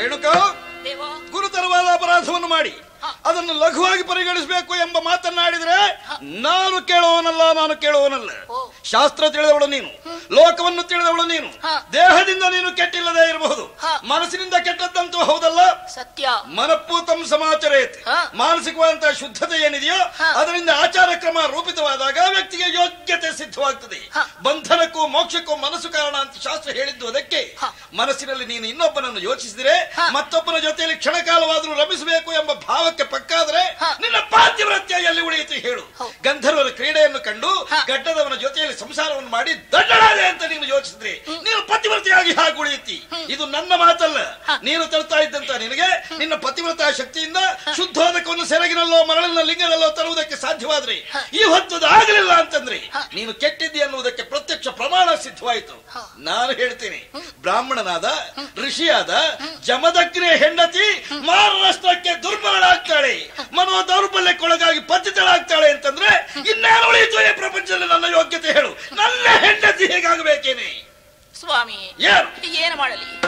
ರೇಣುಕಾ ದೇವ ಗುರುತರವಾದ ಅಪರಾಧವನ್ನು ಮಾಡಿ ಹ. ಅದನ್ನು ಲಘುವಾಗಿ ಪರಿಗಣಿಸಬೇಕು ಎಂಬ ಮಾತನ್ನಾಡಿದ್ರೆ ನಾನು ಕೇಳುವವನಲ್ಲ ನಾನು ಕೇಳುವವನಲ್ಲ ಓ. ಶಾಸ್ತ್ರ ತಿಳಿದವಳು ನೀನು ಲೋಕವನ್ನು ತಿಳಿದವಳು ನೀನು ಹ. ದೇಹದಿಂದ ನೀನು ಕೆಟ್ಟಿಲ್ಲದೆ ಇರಬಹುದು ಹ. ಮನಸ್ಸಿನಿಂದ ಕೆಟ್ಟದ್ದಂತೂ ಹೌದಲ್ಲ ಸತ್ಯ ಮನಪೂತಂ ಸಮಾಚರೇತ್ ಹ. ಮಾನಸಿಕವಾದಂತಹ ಶುದ್ಧತೆ ಏನಿದೆಯೋ ಹ. ಅದರಿಂದ ಆಚಾರ ಕ್ರಮ ರೂಪಿತವಾದಾಗ ವ್ಯಕ್ತಿಗೆ ಯೋಗ್ಯತೆ ಸಿದ್ಧವಾಗ್ತದೆ ಹ. ಬಂಧನಕ್ಕೂ ಮೋಕ್ಷಕ್ಕೂ ಮನಸ್ಸು ಕಾರಣ ಅಂತ ಶಾಸ್ತ್ರ ಹೇಳಿದ್ದು ಅದಕ್ಕೆ ಹ. ಮನಸ್ಸಿನಲ್ಲಿ ನೀನು ಇನ್ನೊಬ್ಬನನ್ನು ಯೋಚಿಸಿದ್ರೆ ಹ. ಮತ್ತೊಬ್ಬನ ಜೊತೆಯಲ್ಲಿ ಕ್ಷಣಕಾಲವಾದರೂ ರಮಿಸಬೇಕು ಎಂಬ ಭಾವಕ್ಕೆ ಪಕ್ಕಾದ್ರೆ ಹ. ನಿನ್ನ ಪಾತಿವ್ರತ್ಯ ಎಲ್ಲಿ ಉಳಿಯಿತು ಹೇಳು ಹೌದು. ಗಂಧರ್ವರ ಕ್ರೀಡೆಯನ್ನು ಕಂಡು ಹ. ಗಡ್ಡದವನ ಜೊತೆಯಲ್ಲಿ ಸಂಸಾರವನ್ನು ಮಾಡಿ ದಡ್ಡಳಾದೆ ಅಂತ ನೀನು ಯೋಚಿಸಿದ್ರೆ ನೀನು ಪತಿವ್ರತೆಯಾಗಿ ಹಾಗೆ ಉಳಿಯುತ್ತಿ ಇದು ನನ್ನ ಮಾತಲ್ಲ ಹ. ನೀನು ತರ್ತಾ ಇದ್ದಂತ ನಿನಗೆ ನಿನ್ನ ಪತಿವ್ರತ ಶಕ್ತಿಯಿಂದ ಶುದ್ಧೋದಕವನ್ನು ಸೆರಗಿನಲ್ಲೋ ಮರಳಿನ ಲಿಂಗದಲ್ಲೋ ತರುವುದಕ್ಕೆ ಸಾಧ್ಯವಾದ್ರೆ ಹ. ಈ ಹೊತ್ತದು ಆಗಲಿಲ್ಲ ಅಂತಂದ್ರೆ ಹ. ನೀನು ಕೆಟ್ಟಿದ್ದಿ ಅನ್ನುವುದಕ್ಕೆ ಪ್ರತ್ಯಕ್ಷ ಪ್ರಮಾಣ ಸಿದ್ಧವಾಯಿತು ಹ. ನಾನು ಹೇಳ್ತೇನೆ ಬ್ರಾಹ್ಮಣನಾದ ಋಷಿಯಾದ ಜಮದಗ್ನಿಯ ಹೆಂಡತಿ ಮಾರರಾಷ್ಟ್ರಕ್ಕೆ ದುರ್ಬಲಳಾಗ್ತಾಳೆ ಮನೋ ದೌರ್ಬಲ್ಯಕ್ಕೊಳಗಾಗಿ ಪತಿತಳಾಗ್ತಾಳೆ ಅಂತಂದ್ರೆ ಇನ್ನೇನು ಉಳಿಯಿತು ಈ ಪ್ರಪಂಚದಲ್ಲಿ ನನ್ನ ಯೋಗ್ಯತೆ ಹೇಳು ನನ್ನ ಹೆಂಡತಿ ಹೇಗಾಗಬೇಕೇನೆ ಸ್ವಾಮಿ ಏನು ಏನು ಮಾಡಲಿ